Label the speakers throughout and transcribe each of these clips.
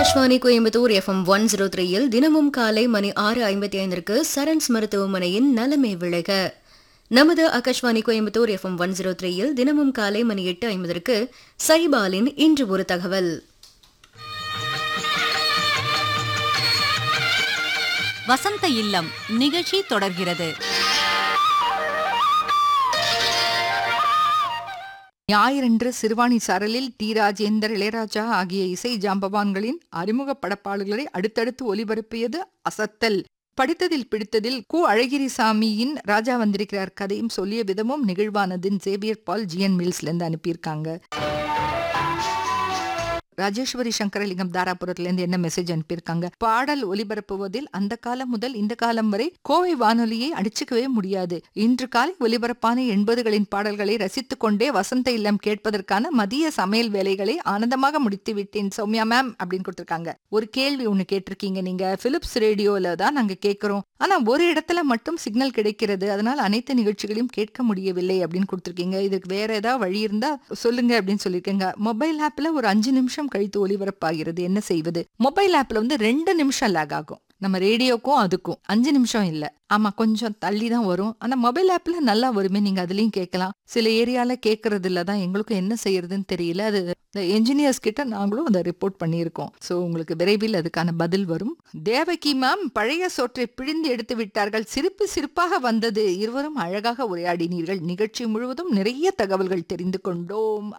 Speaker 1: Akashvani Coimbatore FM one zero த்ரீயில் தினமும் காலை மணி ஆறு ஐம்பத்தி ஐந்திற்கு சரண்ஸ் மருத்துவமனையின் நலமே விளைக நமது Akashvani Coimbatore FM one zero த்ரீயில் தினமும் காலை மணி எட்டு ஐம்பதற்கு சைபாலின் இன்று ஒரு தகவல்
Speaker 2: வசந்த இல்லம் நிகழ்ச்சி தொடர்கிறது
Speaker 3: ஞாயிறன்று சிறுவாணி சாரலில் டி ராஜேந்தர் இளையராஜா ஆகிய இசை ஜாம்பவான்களின் அறிமுக படப்பாடல்களை அடுத்தடுத்து ஒலிபரப்பியது அசத்தல் படித்ததில் பிடித்ததில் கு அழகிரிசாமியின் ராஜா வந்திருக்கிறார் கதையும் சொல்லிய விதமும் நிகழ்வானதின் சேவியர் பால் ஜிஎன் மில்ஸ்லேருந்து அனுப்பியிருக்காங்க ராஜேஸ்வரி சங்கரலிங்கம் தாராபுரத்திலிருந்து என்ன மெசேஜ் அனுப்பியிருக்காங்க பாடல் ஒலிபரப்புவதில் அந்த காலம் முதல் இந்த காலம் வரை கோவை வானொலியை அடிச்சுக்கவே முடியாது இன்று காலை ஒலிபரப்பான எண்பதுகளின் பாடல்களை ரசித்துக் கொண்டே வசந்த இல்லம் கேட்பதற்கான மதிய சமையல் வேலைகளை ஆனந்தமாக முடித்து விட்டேன் சௌமியா மேம் அப்படின்னு கொடுத்திருக்காங்க ஒரு கேள்வி ஒண்ணு கேட்டிருக்கீங்க நீங்க பிலிப்ஸ் ரேடியோல தான் நாங்க கேட்கிறோம் ஆனா ஒரு இடத்துல மட்டும் சிக்னல் கிடைக்கிறது அதனால அனைத்து நிகழ்ச்சிகளையும் கேட்க முடியவில்லை அப்படின்னு கொடுத்திருக்கீங்க இதுக்கு வேற ஏதாவது வழி இருந்தா சொல்லுங்க அப்படின்னு சொல்லியிருக்கீங்க மொபைல் ஆப்ல ஒரு அஞ்சு நிமிஷம் கழித்து ஒலிபரப்பாகிறது என்ன செய்வது மொபைல் ஆப்ல வந்து ரெண்டு நிமிஷம் லேக் ஆகும் நம்ம ரேடியோக்கும் அதுக்கும் அஞ்சு நிமிஷம் இல்ல ஆமா கொஞ்சம் தள்ளி தான் வரும் ஆனா மொபைல் ஆப்ல நல்லா வருமே நீங்க அதுலயும் கேட்கலாம் சில ஏரியால கேட்கறது இல்ல தான் எங்களுக்கும் என்ன செய்யறதுன்னு தெரியல அது என்ஜினியர்ஸ் கிட்ட நாங்களும் அதை ரிப்போர்ட் பண்ணியிருக்கோம் சோ உங்களுக்கு விரைவில் அதுக்கான பதில் வரும் தேவகி மேம் பழைய சோற்றை பிழிந்து எடுத்து விட்டார்கள் சிரிப்பு சிரிப்பாக வந்தது இருவரும் அழகாக உரையாடினீர்கள் நிகழ்ச்சி முழுவதும் நிறைய தகவல்கள் தெரிந்து கொண்டோம்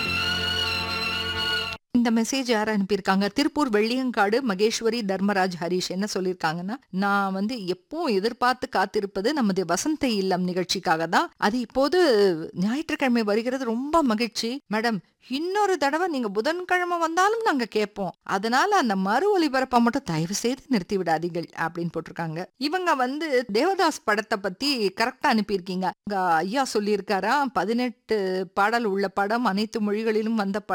Speaker 3: இந்த மெசேஜ் யார் அனுப்பியிருக்காங்க திருப்பூர் வெள்ளியங்காடு மகேஸ்வரி தர்மராஜ் ஹரிஷ் என்ன சொல்லியிருக்காங்கன்னா நான் வந்து எப்பவும் எதிர்பார்த்து காத்திருப்பது நமது வசந்த இல்லம் நிகழ்ச்சிக்காக தான் அது இப்போது ஞாயிற்றுக்கிழமை வருகிறது ரொம்ப மகிழ்ச்சி மேடம் இன்னொரு தடவை நீங்க புதன்கிழமை வந்தாலும் நாங்க கேட்போம் அதனால அந்த மறு ஒலிபரப்பை மட்டும் தயவு செய்து நிறுத்தி விடாதீர்கள் அப்படின்னு போட்டிருக்காங்க இவங்க வந்து தேவதாஸ் படத்தை பத்தி கரெக்டா அனுப்பியிருக்கீங்க ஐயா சொல்லியிருக்காரா பதினெட்டு பாடல் உள்ள படம் அனைத்து மொழிகளிலும் வந்த படம்